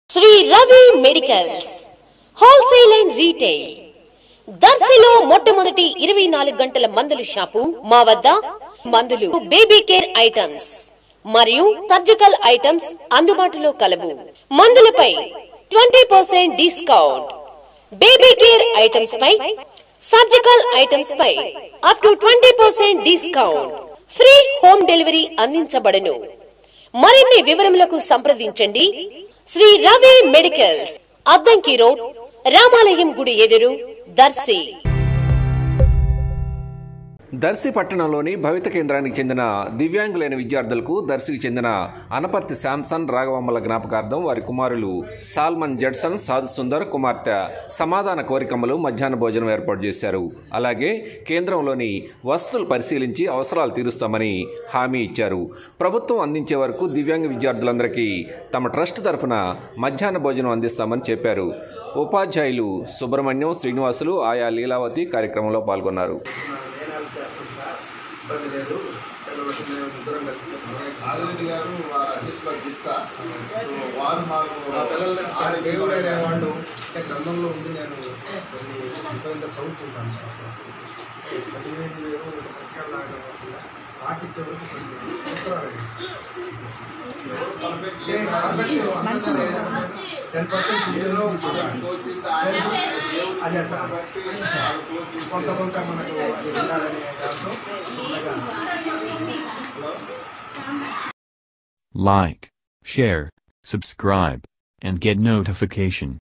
Shri Ravi medicals wholesale and retail దర్శిలో మొట్టమొదటి ఇరవై నాలుగు గంటల మందుల షాపు మా వద్ద మందులు బేబీ కేర్ ఐటమ్స్ మరియు సర్జికల్ ఐటమ్స్ అందుబాటులో కలవు మందులపై twenty percent discount baby care items పై సర్జికల్ ఐటమ్స్ పై up to twenty percent discount free home delivery అందించబడను మరిన్ని వివరములకు సంప్రదించండి శ్రీ రవి మెడికల్స్ అద్దంకి రోడ్ రామాలయం గుడి ఎదురు దర్శి దర్శి పట్టణంలోని భవిత కేంద్రానికి చెందిన దివ్యాంగులైన విద్యార్థులకు దర్శికి చెందిన అనపర్తి శాంసన్ రాఘవమ్మల జ్ఞాపకార్థం వారి కుమారులు సాల్మన్ జడ్సన్ సాధు సుందర్ కుమార్తె సమాధాన కోరికమ్మలు మధ్యాహ్న భోజనం ఏర్పాటు చేశారు అలాగే కేంద్రంలోని వసతులు పరిశీలించి అవసరాలు తీరుస్తామని హామీ ఇచ్చారు ప్రభుత్వం అందించే వరకు దివ్యాంగ విద్యార్థులందరికీ తమ ట్రస్ట్ తరఫున మధ్యాహ్న భోజనం అందిస్తామని చెప్పారు ఉపాధ్యాయులు సుబ్రహ్మణ్యం శ్రీనివాసులు ఆయా లీలావతి కార్యక్రమంలో పాల్గొన్నారు నేను హెల్ప్ చేస్తాను సార్ ఇబ్బంది లేదు పిల్లలకి మేము ముగ్గురం కలిసి ఆదిరెడ్డి గారు వారు అన్నింటిలో గిత్త సో వారు మాకు ఆయన దేవుడు అనేవాడు అంటే గ్రంథంలో ఉంది నేను కొన్ని ఇంత చదువుతుంటాను సార్ చదివేది వేరు ఒక పుస్తకాలాగా కాకుండా పాటించే వరకు కొన్ని సంవత్సరాలు టెన్ పర్సెంట్ అదే సార్ కొంత కొంత మనకు అది ఉండాలనే దాంతో చిన్నగా Like, share, subscribe, and get notification.